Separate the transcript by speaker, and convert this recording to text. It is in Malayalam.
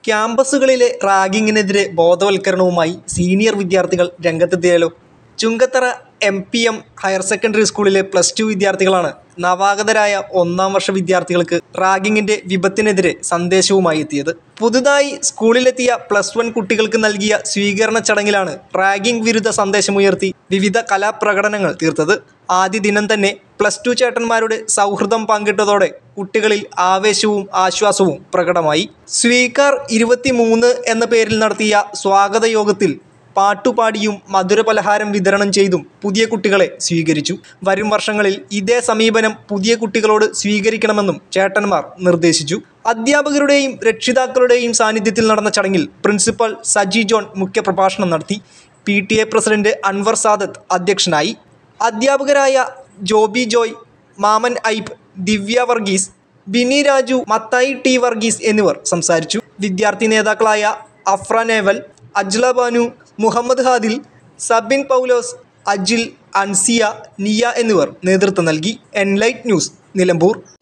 Speaker 1: ക്യാമ്പസുകളിലെ റാഗിങ്ങിനെതിരെ ബോധവൽക്കരണവുമായി സീനിയർ വിദ്യാർത്ഥികൾ രംഗത്തെത്തിയാലോ Chungathara M P M higher secondary സ്കൂളിലെ പ്ലസ് ടു വിദ്യാർത്ഥികളാണ് നവാഗതരായ ഒന്നാം വർഷ വിദ്യാർത്ഥികൾക്ക് റാഗിങ്ങിന്റെ വിപത്തിനെതിരെ സന്ദേശവുമായി എത്തിയത് പുതുതായി സ്കൂളിലെത്തിയ പ്ലസ് വൺ കുട്ടികൾക്ക് നൽകിയ സ്വീകരണ ചടങ്ങിലാണ് റാഗിംഗ് വിരുദ്ധ സന്ദേശമുയർത്തി വിവിധ കലാപ്രകടനങ്ങൾ തീർത്തത് ആദ്യ ദിനം തന്നെ പ്ലസ് ടു ചേട്ടന്മാരുടെ സൗഹൃദം പങ്കിട്ടതോടെ കുട്ടികളിൽ ആവേശവും ആശ്വാസവും പ്രകടമായി സ്വീകാർ ഇരുപത്തിമൂന്ന് എന്ന പേരിൽ നടത്തിയ സ്വാഗത യോഗത്തിൽ പാട്ടുപാടിയും മധുരപലഹാരം വിതരണം ചെയ്തും പുതിയ കുട്ടികളെ സ്വീകരിച്ചു വരും വർഷങ്ങളിൽ ഇതേ സമീപനം പുതിയ കുട്ടികളോട് സ്വീകരിക്കണമെന്നും ചേട്ടന്മാർ നിർദ്ദേശിച്ചു അധ്യാപകരുടെയും രക്ഷിതാക്കളുടെയും സാന്നിധ്യത്തിൽ നടന്ന ചടങ്ങിൽ പ്രിൻസിപ്പൽ സജി ജോൺ മുഖ്യപ്രഭാഷണം നടത്തി P T A president Anwar Sadath അധ്യക്ഷനായി അധ്യാപകരായ ജോബി ജോയ് മാമൻ ഐബ് ദിവ്യ വർഗീസ് ബിനി രാജു മത്തായി ടി വർഗീസ് എന്നിവർ സംസാരിച്ചു വിദ്യാർത്ഥി നേതാക്കളായ അഫ്ര നേവൽ അജ്ല ബാനു മുഹമ്മദ് ഹാദിൽ സബിൻ പൗലോസ് അജിൽ അൻസിയ നിയ എന്നിവർ നേതൃത്വം നൽകി എൻലൈറ്റ് ന്യൂസ് നിലമ്പൂർ